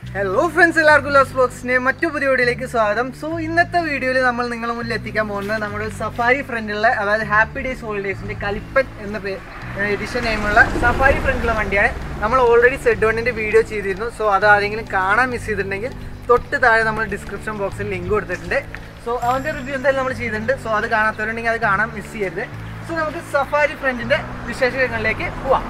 Hello friends എല്ലാവർക്കും loss ബോക്സിന്റെ മറ്റു പുതിയ വീഡിയോയിലേക്ക് സ്വാഗതം സോ ഇന്നത്തെ വീഡിയോയിൽ നമ്മൾ നിങ്ങളുടെ മുന്നിൽ എത്തിക്കാൻ പോകുന്നത് നമ്മുടെ സഫാരി ഫ്രണ്ടിലുള്ള അതായത് ഹാപ്പി ഡേയ്സ് ഹോളിഡേയ്സിന്റെ കലിപ്പൻ എന്ന എഡിഷൻ നെയിമുള്ള സഫാരി ഫ്രണ്ടിലുള്ള വണ്ടിയാണ് നമ്മൾ ഓൾറെഡി സെഡ് വണ്ണിന്റെ വീഡിയോ ചെയ്തിരുന്നു സോ അത് ആരെങ്കിലും കാണാൻ മിസ് ചെയ്തിട്ടുണ്ടെങ്കിൽ തൊട്ട് താഴെ നമ്മൾ ഡിസ്ക്രിപ്ഷൻ ബോക്സിൽ ലിങ്ക് കൊടുത്തിട്ടുണ്ട് സോ അവൻ്റെ റിവ്യൂ എന്തായാലും നമ്മൾ ചെയ്തിട്ടുണ്ട് സോ അത് കാണാത്തവരുണ്ടെങ്കിൽ അത് കാണാൻ മിസ് ചെയ്യരുത് സോ നമുക്ക് സഫാരി ഫ്രണ്ടിന്റെ വിശേഷങ്ങളിലേക്ക് പോവാം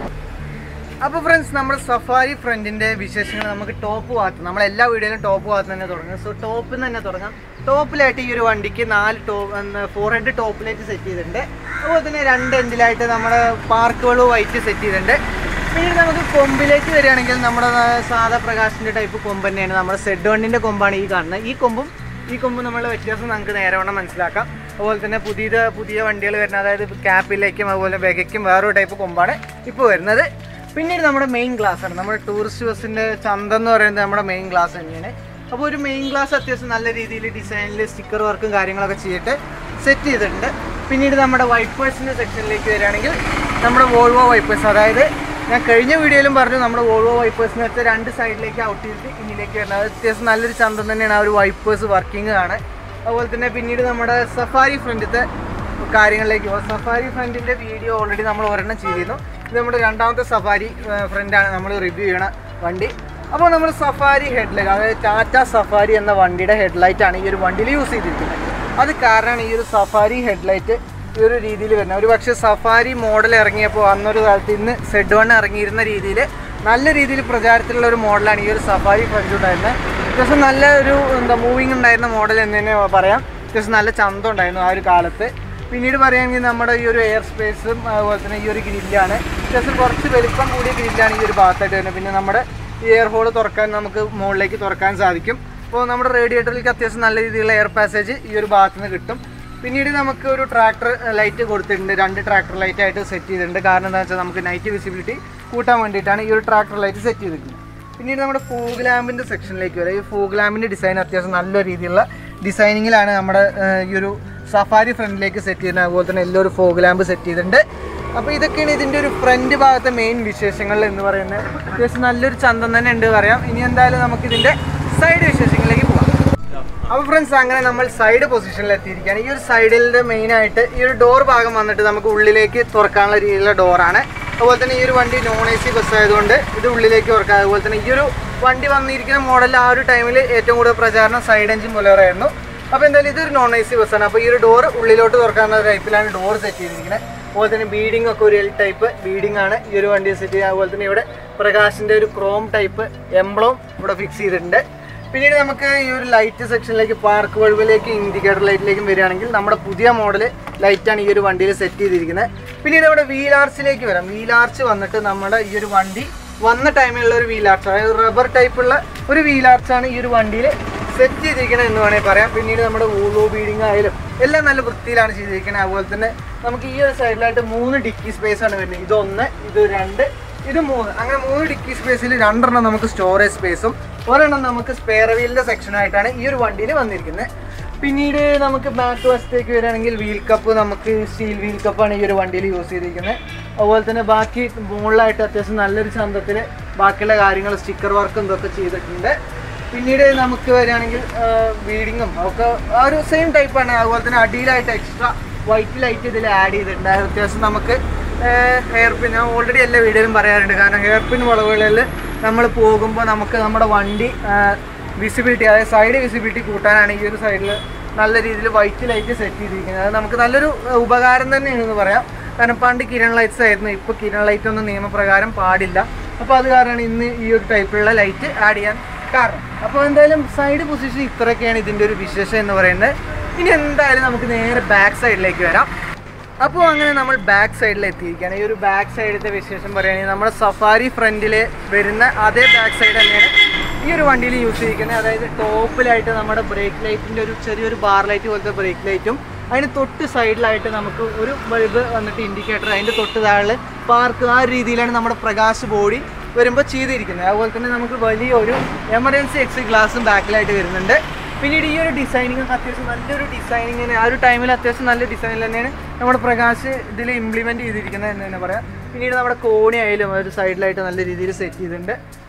അപ്പോൾ ഫ്രണ്ട്സ് നമ്മൾ സഫാരി ഫ്രണ്ടിന്റെ വിശേഷങ്ങൾ നമുക്ക് ടോപ്പ് ഭാഗത്ത് നമ്മൾ എല്ലാ വീഡിയോയിലും ടോപ്പ് ഭാഗത്ത് തന്നെ തുടങ്ങും സോ ടോപ്പിൽ നിന്ന് തന്നെ തുടങ്ങാം ടോപ്പിലായിട്ട് ഈ ഒരു വണ്ടിക്ക് നാല് ടോപ്പ് ഫോർ ഹെഡ് ടോപ്പിലേക്ക് സെറ്റ് ചെയ്തിട്ടുണ്ട് അതുപോലെ തന്നെ രണ്ട് എൻഡിലായിട്ട് നമ്മുടെ പാർക്കുകൾ വൈറ്റ് സെറ്റ് ചെയ്തിട്ടുണ്ട് പിന്നീട് നമുക്ക് കൊമ്പിലേക്ക് വരികയാണെങ്കിൽ നമ്മുടെ സാധാ പ്രകാശിൻ്റെ ടൈപ്പ് കൊമ്പ് തന്നെയാണ് നമ്മുടെ സെഡ് വണ്ണിൻ്റെ കൊമ്പാണ് ഈ കാണുന്നത് ഈ കൊമ്പും ഈ കൊമ്പ് നമ്മളുടെ വ്യത്യാസം നമുക്ക് നേരവണ്ണം മനസ്സിലാക്കാം അതുപോലെ തന്നെ പുതിയ പുതിയ വണ്ടികൾ വരുന്ന അതായത് ക്യാപ്പിലേക്കും അതുപോലെ ബെഗയ്ക്കും വേറൊരു ടൈപ്പ് കൊമ്പാണ് ഇപ്പോൾ വരുന്നത് പിന്നീട് നമ്മുടെ മെയിൻ ഗ്ലാസ് ആണ് നമ്മുടെ ടൂറിസ്റ്റ് ബസ്സിന്റെ ചന്തം എന്ന് പറയുന്നത് നമ്മുടെ മെയിൻ ഗ്ലാസ് തന്നെയാണ് അപ്പോൾ ഒരു മെയിൻ ഗ്ലാസ് അത്യാവശ്യം നല്ല രീതിയിൽ ഡിസൈനിൽ സ്റ്റിക്കർ വർക്കും കാര്യങ്ങളൊക്കെ ചെയ്തിട്ട് സെറ്റ് ചെയ്തിട്ടുണ്ട് പിന്നീട് നമ്മുടെ വൈപ്പേഴ്സിന്റെ സെക്ഷനിലേക്ക് വരികയാണെങ്കിൽ നമ്മുടെ വോൾവോ വൈപ്പേഴ്സ് അതായത് ഞാൻ കഴിഞ്ഞ വീഡിയോയിലും പറഞ്ഞു നമ്മുടെ വോൾവോ വൈപ്പേഴ്സിന് വെച്ച് രണ്ട് സൈഡിലേക്ക് ഔട്ട് ചെയ്തിട്ട് ഇന്നിലേക്ക് വരുന്നത് അത് അത്യാവശ്യം നല്ലൊരു ചന്തം തന്നെയാണ് ആ ഒരു വൈപ്പേഴ്സ് വർക്കിംഗ് ആണ് അതുപോലെ തന്നെ പിന്നീട് നമ്മുടെ സഫാരി ഫ്രണ്ടിത്തെ കാര്യങ്ങളിലേക്ക് പോകാം സഫാരി ഫ്രണ്ടിന്റെ വീഡിയോ ഓൾറെഡി നമ്മൾ ഒരെണ്ണം ചെയ്തിരുന്നു ഇത് നമ്മുടെ രണ്ടാമത്തെ സഫാരി ഫ്രണ്ടാണ് നമ്മൾ റിവ്യൂ ചെയ്യണ വണ്ടി അപ്പോൾ നമ്മൾ സഫാരി ഹെഡ്ലൈറ്റ് അതായത് ടാറ്റ സഫാരി എന്ന വണ്ടിയുടെ ഹെഡ്ലൈറ്റ് ആണ് ഈ ഒരു വണ്ടിയിൽ യൂസ് ചെയ്തിരിക്കുന്നത് അത് കാരണമാണ് ഈ ഒരു സഫാരി ഹെഡ്ലൈറ്റ് ഈ ഒരു രീതിയിൽ വരുന്നത് ഒരു പക്ഷേ സഫാരി മോഡൽ ഇറങ്ങിയപ്പോൾ അന്നൊരു കാലത്ത് ഇന്ന് സെഡ് വൺ ഇറങ്ങിയിരുന്ന രീതിയിൽ നല്ല രീതിയിൽ പ്രചാരത്തിലുള്ള ഒരു മോഡലാണ് ഈ ഒരു സഫാരി ഫ്രണ്ട് ഉണ്ടായിരുന്നത് അത്യാവശ്യം നല്ല ഒരു എന്താ മൂവിങ് ഉണ്ടായിരുന്ന മോഡൽ എന്ന് തന്നെ പറയാം അത്യാവശ്യം നല്ല ചന്തം ഉണ്ടായിരുന്നു ആ ഒരു കാലത്ത് പിന്നീട് പറയുകയാണെങ്കിൽ നമ്മുടെ ഈ ഒരു എയർ സ്പേസും അതുപോലെ തന്നെ ഈ ഒരു ഗ്രില്ലാണ് അത്യാവശ്യം കുറച്ച് വലിപ്പം കൂടിയ ഗ്രില്ലാണ് ഈ ഒരു ഭാഗത്തായിട്ട് വരുന്നത് പിന്നെ നമ്മുടെ ഈ എയർ ഹോൾ തുറക്കാൻ നമുക്ക് മുകളിലേക്ക് തുറക്കാൻ സാധിക്കും അപ്പോൾ നമ്മുടെ റേഡിയേറ്ററിലേക്ക് അത്യാവശ്യം നല്ല രീതിയിലുള്ള എയർ പാസേജ് ഈ ഒരു ഭാഗത്ത് നിന്ന് കിട്ടും പിന്നീട് നമുക്ക് ഒരു ട്രാക്ടർ ലൈറ്റ് കൊടുത്തിട്ടുണ്ട് രണ്ട് ട്രാക്ടർ ലൈറ്റ് ആയിട്ട് സെറ്റ് ചെയ്തിട്ടുണ്ട് കാരണം എന്താ വെച്ചാൽ നമുക്ക് നൈറ്റ് വിസിബിലിറ്റി കൂട്ടാൻ വേണ്ടിയിട്ടാണ് ഈ ഒരു ട്രാക്ടർ ലൈറ്റ് സെറ്റ് ചെയ്തിരിക്കുന്നത് പിന്നീട് നമ്മുടെ ഫോഗ് ലാമ്പിൻ്റെ സെക്ഷനിലേക്ക് വരാം ഈ ഫോഗ് ലാമ്പിൻ്റെ ഡിസൈൻ അത്യാവശ്യം നല്ല രീതിയിലുള്ള ഡിസൈനിങ്ങിലാണ് നമ്മുടെ ഏഹ്, ഈ ഒരു സഫാരി ഫ്രണ്ടിലേക്ക് സെറ്റ് ചെയ്യുന്നത് അതുപോലെ തന്നെ എല്ലാം ഒരു ഫോഗ് ലാമ്പ് സെറ്റ് ചെയ്തിട്ടുണ്ട് അപ്പോൾ ഇതൊക്കെയാണ് ഇതിൻ്റെ ഒരു ഫ്രണ്ട് ഭാഗത്തെ മെയിൻ വിശേഷങ്ങൾ എന്ന് പറയുന്നത് അത്യാവശ്യം നല്ലൊരു ചന്തം തന്നെ ഉണ്ട് പറയാം ഇനി എന്തായാലും നമുക്ക് ഇതിൻ്റെ സൈഡ് വിശേഷങ്ങളിലേക്ക് പോകാം അപ്പോൾ ഫ്രണ്ട്സ് അങ്ങനെ നമ്മൾ സൈഡ് പൊസിഷനിൽ എത്തിയിരിക്കുകയാണ് ഈ ഒരു സൈഡിൻ്റെ മെയിൻ ആയിട്ട് ഈ ഒരു ഡോർ ഭാഗം വന്നിട്ട് നമുക്ക് ഉള്ളിലേക്ക് തുറക്കാനുള്ള രീതിയിലുള്ള ഡോറാണ് അതുപോലെ തന്നെ ഈ ഒരു വണ്ടി നോൺ എ സി ബസ് ആയതുകൊണ്ട് ഇത് ഉള്ളിലേക്ക് തുറക്കാം അതുപോലെ തന്നെ ഈ ഒരു വണ്ടി വന്നിരിക്കുന്ന മോഡലിൽ ആ ഒരു ടൈമിൽ ഏറ്റവും കൂടുതൽ പ്രചാരണം സൈഡ് എഞ്ചിൻ മുലറായിരുന്നു അപ്പോൾ എന്തായാലും ഇതൊരു നോൺ എ സി ബസ്സാണ് അപ്പോൾ ഈ ഒരു ഡോർ ഉള്ളിലോട്ട് തുറക്കാവുന്ന ടൈപ്പിലാണ് ഡോർ സെറ്റ് ചെയ്തിരിക്കുന്നത് അതുപോലെ തന്നെ ബീഡിംഗ് ഒക്കെ ഒരു എൽ ടൈപ്പ് ബീഡിംഗ് ആണ് ഈ ഒരു വണ്ടി സെറ്റ് ചെയ്യുക അതുപോലെ തന്നെ ഇവിടെ പ്രകാശിൻ്റെ ഒരു ക്രോം ടൈപ്പ് എംബ്ലോം ഇവിടെ ഫിക്സ് ചെയ്തിട്ടുണ്ട് പിന്നീട് നമുക്ക് ഈ ഒരു ലൈറ്റ് സെക്ഷനിലേക്ക് പാർക്ക് വഴുവിലേക്ക് ഇൻഡിക്കേറ്റർ ലൈറ്റിലേക്കും വരികയാണെങ്കിൽ നമ്മുടെ പുതിയ മോഡൽ ലൈറ്റാണ് ഈ ഒരു വണ്ടിയിൽ സെറ്റ് ചെയ്തിരിക്കുന്നത് പിന്നീട് നമ്മുടെ വീൽ ആർച്ചിലേക്ക് വരാം വീൽ ആർച്ച് വന്നിട്ട് നമ്മുടെ ഈ ഒരു വണ്ടി വന്ന ടൈമിലുള്ള ഒരു വീൽ ആർച്ച് അതായത് റബ്ബർ ടൈപ്പുള്ള ഒരു വീൽ ആർച്ചാണ് ഈ ഒരു വണ്ടിയിൽ സെറ്റ് ചെയ്തിരിക്കുന്നത് എന്ന് വേണമെങ്കിൽ പറയാം പിന്നീട് നമ്മുടെ വൂളോ ബീഡിങ് ആയാലും എല്ലാം നല്ല വൃത്തിയിലാണ് ചെയ്തിരിക്കുന്നത് അതുപോലെ തന്നെ നമുക്ക് ഈ ഒരു സൈഡിലായിട്ട് മൂന്ന് ഡിക്കി സ്പേസ് ആണ് വരുന്നത് ഇതൊന്ന് ഇത് രണ്ട് ഇത് മൂന്ന് അങ്ങനെ മൂന്ന് ഡിക്കി സ്പേസിൽ രണ്ടെണ്ണം നമുക്ക് സ്റ്റോറേജ് സ്പേസും ഒരെണ്ണം നമുക്ക് സ്പെയർ വീലിന്റെ സെക്ഷനായിട്ടാണ് ഈ ഒരു വണ്ടിയിൽ വന്നിരിക്കുന്നത് പിന്നീട് നമുക്ക് ബാക്ക് വശത്തേക്ക് വരികയാണെങ്കിൽ വീൽ കപ്പ് നമുക്ക് സ്റ്റീൽ വീൽ കപ്പാണ് ഈ ഒരു വണ്ടിയിൽ യൂസ് ചെയ്തിരിക്കുന്നത് അതുപോലെ തന്നെ ബാക്കി മുകളിലായിട്ട് അത്യാവശ്യം നല്ലൊരു ചന്തത്തിൽ ബാക്കിയുള്ള കാര്യങ്ങൾ സ്റ്റിക്കർ വർക്കും ഇതൊക്കെ ചെയ്തിട്ടുണ്ട് പിന്നീട് നമുക്ക് വരികയാണെങ്കിൽ ബീഡിങ്ങും ഒക്കെ ആ ഒരു സെയിം ടൈപ്പാണ് അതുപോലെ തന്നെ അടിയിലായിട്ട് എക്സ്ട്രാ വൈറ്റ് ലൈറ്റ് ഇതിൽ ആഡ് ചെയ്തിട്ടുണ്ട് അത് അത്യാവശ്യം നമുക്ക് ഹെയർ പിൻ ഞാൻ ഓൾറെഡി എല്ലാ വീഡിയോയിലും പറയാറുണ്ട് കാരണം ഹെയർ പിൻ വളവുകളിൽ നമ്മൾ പോകുമ്പോൾ നമുക്ക് നമ്മുടെ വണ്ടി വിസിബിലിറ്റി അതായത് സൈഡ് വിസിബിലിറ്റി കൂട്ടാനാണ് ഈ ഒരു സൈഡിൽ നല്ല രീതിയിൽ വൈറ്റ് ലൈറ്റ് സെറ്റ് ചെയ്തിരിക്കുന്നത് അത് നമുക്ക് നല്ലൊരു ഏഹ്, ഉപകാരം തന്നെയാണെന്ന് പറയാം കാരണം പണ്ട് കിരൺ ലൈറ്റ്സ് ആയിരുന്നു ഇപ്പോൾ കിരൺ ലൈറ്റ് ഒന്നും നിയമപ്രകാരം പാടില്ല അപ്പോൾ അത് കാരണമാണ് ഇന്ന് ഈ ഒരു ടൈപ്പിലുള്ള ലൈറ്റ് ആഡ് ചെയ്യാൻ കാരണം അപ്പോൾ എന്തായാലും സൈഡ് പൊസിഷൻ ഇത്രയൊക്കെയാണ് ഇതിൻ്റെ ഒരു വിശേഷം എന്ന് പറയുന്നത് ഇനി എന്തായാലും നമുക്ക് നേരെ ബാക്ക് സൈഡിലേക്ക് വരാം അപ്പോൾ അങ്ങനെ നമ്മൾ ബാക്ക് സൈഡിൽ എത്തിയിരിക്കുകയാണ് ഈ ഒരു ബാക്ക് സൈഡിലത്തെ വിശേഷം പറയുകയാണെങ്കിൽ നമ്മുടെ സഫാരി ഫ്രണ്ടിൽ വരുന്ന അതേ ബാക്ക് സൈഡ് തന്നെയാണ് ഈ ഒരു വണ്ടിയിൽ യൂസ് ചെയ്തിരിക്കുന്നത് അതായത് ടോപ്പിലായിട്ട് നമ്മുടെ ബ്രേക്ക് ലൈറ്റിൻ്റെ ഒരു ചെറിയൊരു ബാർ ലൈറ്റ് പോലത്തെ ബ്രേക്ക് ലൈറ്റും അതിന് തൊട്ട് സൈഡിലായിട്ട് നമുക്ക് ഒരു ബൾബ് വന്നിട്ട് ഇൻഡിക്കേറ്റർ അതിൻ്റെ തൊട്ട് താഴെ പാർക്ക് ആ ഒരു രീതിയിലാണ് നമ്മുടെ പ്രകാശ് ബോഡി വരുമ്പോൾ ചെയ്തിരിക്കുന്നത് അതുപോലെ തന്നെ നമുക്ക് വലിയൊരു എമർജൻസി എക്സിറ്റ് ഗ്ലാസും ബാക്കിലായിട്ട് വരുന്നുണ്ട് പിന്നീട് ഈ ഒരു ഡിസൈനിങ് അത്യാവശ്യം നല്ലൊരു ഡിസൈനിങ് ആ ഒരു ടൈമിൽ അത്യാവശ്യം നല്ല ഡിസൈനിൽ തന്നെയാണ് നമ്മുടെ പ്രകാശ് ഇതിൽ ഇംപ്ലിമെൻറ്റ് ചെയ്തിരിക്കുന്നത് എന്ന് തന്നെ പറയാം പിന്നീട് നമ്മുടെ കോണി ആയാലും ഒരു സൈഡിലായിട്ട് നല്ല രീതിയിൽ സെറ്റ് ചെയ്തിട്ടുണ്ട്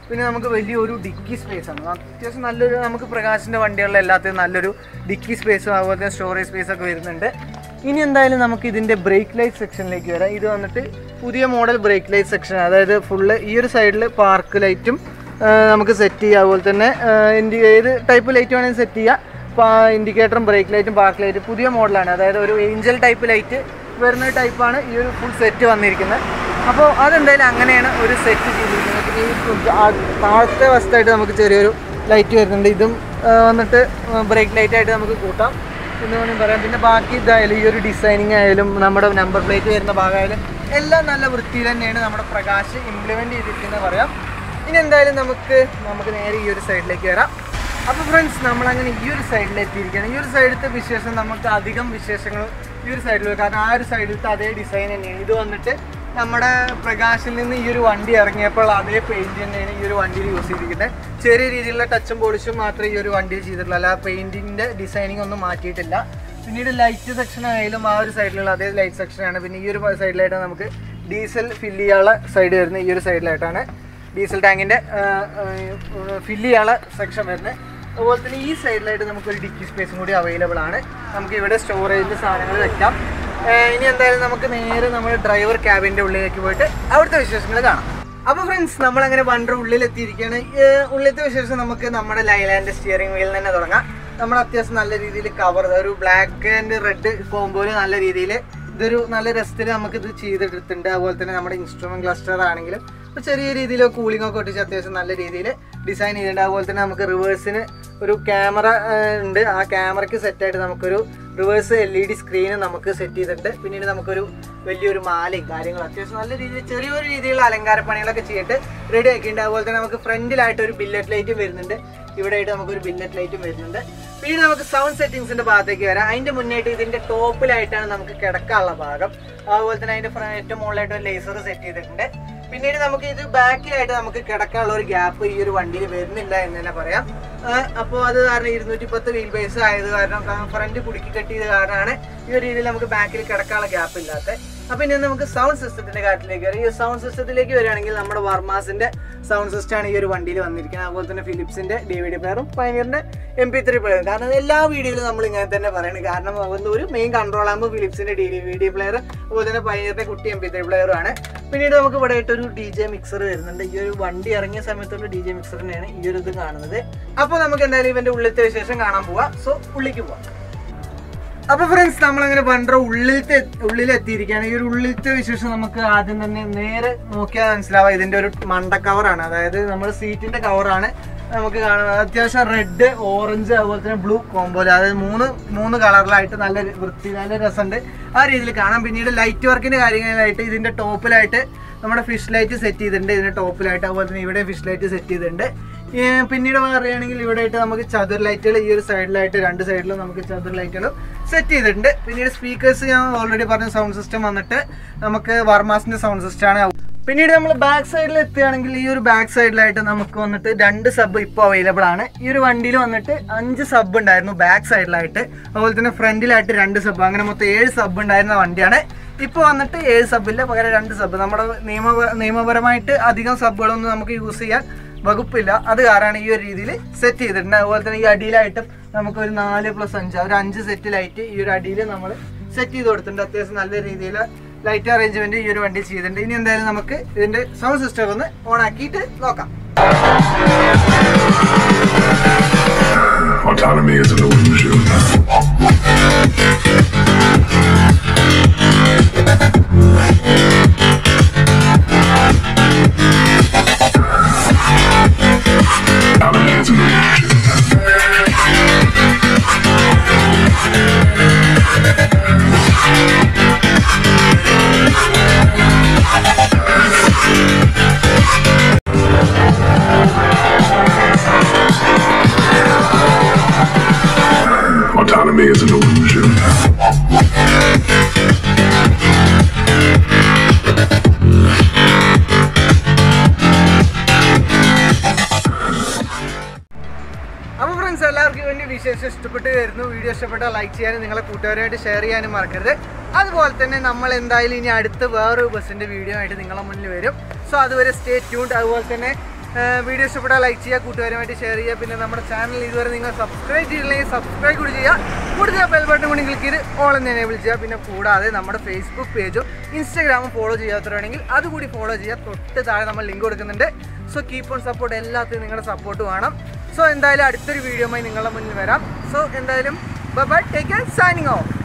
പിന്നെ നമുക്ക് വലിയൊരു ഡിക്കി സ്പേസ് ആണ് അത്യാവശ്യം നല്ലൊരു നമുക്ക് പ്രകാശിൻ്റെ വണ്ടികളിൽ എല്ലാത്തിനും നല്ലൊരു ഡിക്കി സ്പേസും അതുപോലെ തന്നെ സ്റ്റോറേജ് സ്പേസ് ഒക്കെ വരുന്നുണ്ട് ഇനി എന്തായാലും നമുക്ക് ഇതിൻ്റെ ബ്രേക്ക് ലൈറ്റ് സെക്ഷനിലേക്ക് വരാം ഇത് വന്നിട്ട് പുതിയ മോഡൽ ബ്രേക്ക് ലൈറ്റ് സെക്ഷൻ അതായത് ഫുള്ള് ഈ ഒരു സൈഡിൽ പാർക്ക് ലൈറ്റും നമുക്ക് സെറ്റ് ചെയ്യാം അതുപോലെ തന്നെ ഇൻഡി ഏത് ടൈപ്പ് ലൈറ്റ് വേണമെങ്കിൽ സെറ്റ് ചെയ്യാം ഇൻഡിക്കേറ്ററും ബ്രേക്ക് ലൈറ്റും പാർക്ക് ലൈറ്റും പുതിയ മോഡലാണ് അതായത് ഒരു ഏഞ്ചൽ ടൈപ്പ് ലൈറ്റ് വരുന്ന ടൈപ്പാണ് ഈ ഒരു ഫുൾ സെറ്റ് വന്നിരിക്കുന്നത് അപ്പോൾ അതെന്തായാലും അങ്ങനെയാണ് ഒരു സെറ്റ് ചെയ്തിരിക്കുന്നത് പിന്നെ ഈ ആ താഴത്തെ വശത്തായിട്ട് നമുക്ക് ചെറിയൊരു ലൈറ്റ് വരുന്നുണ്ട് ഇതും ആ, വന്നിട്ട് ബ്രേക്ക് ലൈറ്റ് ആയിട്ട് നമുക്ക് കൂട്ടാം എന്ന് വേണമെങ്കിൽ പറയാം പിന്നെ ബാക്കി ഇതായാലും ഈ ഒരു ഡിസൈനിങ് ആയാലും നമ്മുടെ നമ്പർ പ്ലേറ്റ് വരുന്ന ഭാഗമായാലും എല്ലാം നല്ല വൃത്തിയിൽ തന്നെയാണ് നമ്മുടെ പ്രകാശ് ഇംപ്ലിമെൻറ്റ് ചെയ്തിരിക്കുന്നത് പറയാം ഇനി എന്തായാലും നമുക്ക് നമുക്ക് നേരെ ഈ ഒരു സൈഡിലേക്ക് വരാം അപ്പോൾ ഫ്രണ്ട്സ് നമ്മളങ്ങനെ ഈ ഒരു സൈഡിൽ എത്തിയിരിക്കുകയാണ് ഈ ഒരു സൈഡിലത്തെ വിശേഷം നമുക്ക് അധികം വിശേഷങ്ങൾ ഈ ഒരു സൈഡിൽ കാരണം ആ ഒരു സൈഡിലത്തെ അതേ ഡിസൈൻ തന്നെയാണ് ഇത് വന്നിട്ട് നമ്മുടെ പ്രകാശിൽ നിന്ന് ഈ ഒരു വണ്ടി ഇറങ്ങിയപ്പോൾ അതേ പെയിന്റ് തന്നെയാണ് ഈ ഒരു വണ്ടിയിൽ യൂസ് ചെയ്തിരിക്കുന്നത് ചെറിയ രീതിയിലുള്ള ടച്ചും പോളിഷും മാത്രമേ ഈ ഒരു വണ്ടിയിൽ ചെയ്തിട്ടുള്ളൂ അല്ല പെയിന്റിങ്ങിന്റെ ഡിസൈനിങ് ഒന്നും മാറ്റിയിട്ടില്ല പിന്നീട് ലൈറ്റ് സെക്ഷൻ ആയാലും ആ ഒരു സൈഡിലുള്ള അതേ ലൈറ്റ് സെക്ഷനാണ് പിന്നെ ഈ ഒരു സൈഡിലായിട്ട് നമുക്ക് ഡീസൽ ഫില്ല് ചെയ്യാനുള്ള സൈഡ് വരുന്നത് ഈ ഒരു സൈഡിലായിട്ടാണ് ഡീസൽ ടാങ്കിന്റെ ഫില്ല് ചെയ്യാനുള്ള സെക്ഷൻ വരുന്നത് അതുപോലെ തന്നെ ഈ സൈഡിലായിട്ട് നമുക്കൊരു ഡിക്കി സ്പേസും കൂടി അവൈലബിൾ ആണ് നമുക്ക് ഇവിടെ സ്റ്റോറേജിൽ സാധനങ്ങൾ വെക്കാം ഏഹ് ഇനി എന്തായാലും നമുക്ക് നേരെ നമ്മുടെ ഡ്രൈവർ ക്യാബിൻ്റെ ഉള്ളിലേക്ക് പോയിട്ട് അവിടുത്തെ വിശേഷങ്ങൾ കാണാം അപ്പോൾ ഫ്രണ്ട്സ് നമ്മളങ്ങനെ വണ്ടർ ഉള്ളിൽ എത്തിയിരിക്കുകയാണ് ഏഹ് ഉള്ളിലത്തെ വിശേഷം നമുക്ക് നമ്മുടെ ലൈലാൻഡ് സ്റ്റിയറിംഗ് വീലിൽ തന്നെ തുടങ്ങാം നമ്മൾ അത്യാവശ്യം നല്ല രീതിയിൽ കവർ ഒരു ബ്ലാക്ക് ആൻഡ് റെഡ് കോമ്പോയിൽ നല്ല രീതിയിൽ ഇതൊരു നല്ല രസത്തിൽ നമുക്ക് ഇത് ചെയ്തെടുത്തിട്ടുണ്ട് അതുപോലെ തന്നെ നമ്മുടെ ഇൻസ്ട്രുമെന്റ് ക്ലസ്റ്റർ ആണെങ്കിലും ഒരു ചെറിയ രീതിയിൽ കൂളിംഗ് ഒക്കെ ഒട്ടിച്ച് അത്യാവശ്യം നല്ല രീതിയിൽ ഡിസൈൻ ചെയ്തിട്ടുണ്ട് അതുപോലെ തന്നെ നമുക്ക് റിവേഴ്സിന് ഒരു ക്യാമറ ഉണ്ട് ആ ക്യാമറയ്ക്ക് സെറ്റായിട്ട് നമുക്കൊരു reverse L E D screen നമുക്ക് സെറ്റ് ചെയ്തിട്ടുണ്ട് പിന്നീട് നമുക്കൊരു വലിയൊരു മാലയും കാര്യങ്ങളും അത്യാവശ്യം നല്ല രീതിയിൽ ചെറിയൊരു രീതിയിലുള്ള അലങ്കാര പണികളൊക്കെ ചെയ്തിട്ട് റെഡി ആക്കിയിട്ടുണ്ട് അതുപോലെ തന്നെ നമുക്ക് ഫ്രണ്ടിലായിട്ട് ഒരു ബില്ലറ്റ് ലൈറ്റും വരുന്നുണ്ട് ഇവിടെ ആയിട്ട് നമുക്കൊരു ബില്ലറ്റ് ലൈറ്റും വരുന്നുണ്ട് പിന്നെ നമുക്ക് സൗണ്ട് സെറ്റിംഗ്സിന്റെ ഭാഗത്തേക്ക് വരാം അതിന്റെ മുന്നേറ്റ് ഇതിന്റെ ടോപ്പിലായിട്ടാണ് നമുക്ക് കിടക്കാനുള്ള ഭാഗം അതുപോലെ തന്നെ അതിന്റെ ഫ്ര- ഏറ്റവും മുകളിലായിട്ട് ഒരു ലേസർ സെറ്റ് ചെയ്തിട്ടുണ്ട് പിന്നീട് നമുക്ക് ഇത് ബാക്കിലായിട്ട് നമുക്ക് കിടക്കാനുള്ള ഒരു ഗ്യാപ്പ് ഈ ഒരു വണ്ടിയിൽ വരുന്നില്ല എന്ന് തന്നെ പറയാം അപ്പോൾ അത് കാരണം ഇരുന്നൂറ്റി പത്ത് വീൽ ബേസ് ആയത് കാരണം ഫ്രണ്ട് കുടുക്കി കെട്ടിയത് കാരണമാണ് ഈ ഒരു രീതിയിൽ നമുക്ക് ബാക്കിൽ കിടക്കാനുള്ള ഗ്യാപ്പ് ഇല്ലാത്ത അപ്പൊ ഇനി നമുക്ക് സൗണ്ട് സിസ്റ്റത്തിന്റെ കാര്യത്തിലേക്ക് വരാം ഈ സൗണ്ട് സിസ്റ്റത്തിലേക്ക് വരികയാണെങ്കിൽ നമ്മുടെ വർമാസിന്റെ സൗണ്ട് സിസ്റ്റം ആണ് ഈ ഒരു വണ്ടിയിൽ വന്നിരിക്കുന്നത് അതുപോലെ തന്നെ ഫിലിപ്സിന്റെ ഡി വി ഡി പ്ലെയറും പൈനറിന്റെ എം പി ത്രീ പ്ലെയറും കാരണം എല്ലാ വീഡിയോയിലും നമ്മൾ ഇങ്ങനെ തന്നെ പറയുന്നത് കാരണം അവന്ന് ഒരു മെയിൻ കൺട്രോൾ ആകുമ്പോൾ ഫിലിപ്സിന്റെ ഡി വി ഡി പ്ലെയർ അതുപോലെ തന്നെ പൈനറിന്റെ കുട്ടി എം പി ത്രീ പ്ലെയറും ആണ് പിന്നീട് നമുക്ക് ഇവിടെ ആയിട്ട് ഒരു ഡി ജെ മിക്സർ വരുന്നുണ്ട് ഈ ഒരു വണ്ടി ഇറങ്ങിയ സമയത്തുള്ള ഡി ജെ മിക്സറിനെയാണ് ഈ ഒരു ഇത് കാണുന്നത് അപ്പോൾ നമുക്ക് എന്തായാലും ഇവന്റെ ഉള്ളിലത്തെ വിശേഷം കാണാൻ പോവാം സോ ഉള്ളിലേക്ക് പോവാം അപ്പൊ ഫ്രണ്ട്സ് നമ്മളങ്ങനെ വണ്ടർ ഉള്ളിലത്തെ ഉള്ളിൽ എത്തിയിരിക്കുകയാണ് ഈ ഒരു ഉള്ളിലത്തെ വിശേഷം നമുക്ക് ആദ്യം തന്നെ നേരെ നോക്കിയാൽ മനസ്സിലാവാം ഇതിന്റെ ഒരു മണ്ട കവറാണ് അതായത് നമ്മുടെ സീറ്റിന്റെ കവറാണ് നമുക്ക് കാണാം അത്യാവശ്യം റെഡ് ഓറഞ്ച് അതുപോലെ തന്നെ ബ്ലൂ കോമ്പോല് അതായത് മൂന്ന് മൂന്ന് കളറിലായിട്ട് നല്ല വൃത്തി നല്ല രസമുണ്ട് ആ രീതിയിൽ കാണാം പിന്നീട് ലൈറ്റ് വർക്കിന്റെ കാര്യങ്ങളിലായിട്ട് ഇതിന്റെ ടോപ്പിലായിട്ട് നമ്മുടെ ഫിഷ് ലൈറ്റ് സെറ്റ് ചെയ്തിട്ടുണ്ട് ഇതിന്റെ ടോപ്പിലായിട്ട് അതുപോലെ തന്നെ ഇവിടെ ഫിഷ് ലൈറ്റ് സെറ്റ് ചെയ്തിട്ടുണ്ട് ഈ പിന്നീട് പറയുകയാണെങ്കിൽ ഇവിടെ ആയിട്ട് നമുക്ക് ചതുർ ലൈറ്റുകൾ ഈ ഒരു സൈഡിലായിട്ട് രണ്ട് സൈഡിലും നമുക്ക് ചതുർ ലൈറ്റുകളും സെറ്റ് ചെയ്തിട്ടുണ്ട് പിന്നീട് സ്പീക്കേഴ്സ് ഞാൻ ഓൾറെഡി പറഞ്ഞ സൗണ്ട് സിസ്റ്റം വന്നിട്ട് നമുക്ക് വർമാസിന്റെ സൗണ്ട് സിസ്റ്റം ആണ് പിന്നീട് നമ്മൾ ബാക്ക് സൈഡിൽ എത്തുകയാണെങ്കിൽ ഈ ഒരു ബാക്ക് സൈഡിലായിട്ട് നമുക്ക് വന്നിട്ട് രണ്ട് സബ് ഇപ്പോൾ അവൈലബിൾ ആണ് ഈ ഒരു വണ്ടിയിൽ വന്നിട്ട് അഞ്ച് സബ് ഉണ്ടായിരുന്നു ബാക്ക് സൈഡിലായിട്ട് അതുപോലെ തന്നെ ഫ്രണ്ടിലായിട്ട് രണ്ട് സബ് അങ്ങനെ മൊത്തം ഏഴ് സബ് ഉണ്ടായിരുന്ന വണ്ടിയാണ് ഇപ്പോൾ വന്നിട്ട് ഏഴ് സബില്ല പകരം രണ്ട് സബ് നമ്മുടെ നിയമ നിയമപരമായിട്ട് അധികം സബുകളൊന്നും നമുക്ക് യൂസ് ചെയ്യാൻ വകുപ്പില്ല അത് കാരണം ഈ ഒരു രീതിയിൽ സെറ്റ് ചെയ്തിട്ടുണ്ട് അതുപോലെ തന്നെ ഈ അടിയിലായിട്ട് നമുക്ക് ഒരു നാല് പ്ലസ് അഞ്ച് ഒരു അഞ്ച് സെറ്റ് ലൈറ്റ് ഈ ഒരു അടിയിൽ നമ്മൾ സെറ്റ് ചെയ്ത് കൊടുത്തിട്ടുണ്ട് അത്യാവശ്യം നല്ല രീതിയിൽ ലൈറ്റ് അറേഞ്ച്മെന്റ് ഈ ഒരു വണ്ടി ചെയ്തിട്ടുണ്ട് ഇനി എന്തായാലും നമുക്ക് ഇതിന്റെ സൗണ്ട് സിസ്റ്റം ഒന്ന് ഓൺ ആക്കിയിട്ട് നോക്കാം Autonomy is an illusion. Autonomy is an illusion. Autonomy is an illusion. അപ്പോൾ ഫ്രണ്ട്സ് എല്ലാവർക്കും വേണ്ടി വിശേഷം ഇഷ്ടപ്പെട്ട് വരുന്നു വീഡിയോ ഇഷ്ടപ്പെട്ടാൽ ലൈക്ക് ചെയ്യാനും നിങ്ങളെ കൂട്ടുകാരുമായിട്ട് ഷെയർ ചെയ്യാനും മറക്കരുത് അതുപോലെ തന്നെ നമ്മൾ എന്തായാലും ഇനി അടുത്ത് വേറൊരു ബസ്സിൻ്റെ വീഡിയോ ആയിട്ട് നിങ്ങളെ മുന്നിൽ വരും സോ അതുവരെ സ്റ്റേ ട്യൂൺഡ് അതുപോലെ തന്നെ വീഡിയോ ഇഷ്ടപ്പെട്ടാൽ ലൈക്ക് ചെയ്യുക കൂട്ടുകാരുമായിട്ട് ഷെയർ ചെയ്യുക പിന്നെ നമ്മുടെ ചാനൽ ഇതുവരെ നിങ്ങൾ സബ്സ്ക്രൈബ് ചെയ്തില്ലെങ്കിൽ സബ്സ്ക്രൈബ് കൂടി ചെയ്യുക കൂടുതൽ ബെൽ ബട്ടൺ കൂടി ക്ലിക്ക് ചെയ്ത് ഓൾ എന്ന് എനേബിൾ ചെയ്യുക പിന്നെ കൂടാതെ നമ്മുടെ ഫേസ്ബുക്ക് പേജും ഇൻസ്റ്റാഗ്രാമും ഫോളോ ചെയ്യാത്തവരാണെങ്കിൽ അതുകൂടി ഫോളോ ചെയ്യുക തൊട്ട് താഴെ നമ്മൾ ലിങ്ക് കൊടുക്കുന്നുണ്ട് സോ കീപ്പ് ഓൺ സപ്പോർട്ട് എല്ലാത്തിനും നിങ്ങളുടെ സപ്പോർട്ട് വേണം സോ എന്തായാലും അടുത്തൊരു വീഡിയോയുമായി നിങ്ങളുടെ മുന്നിൽ വരാം സോ എന്തായാലും bye take care signing of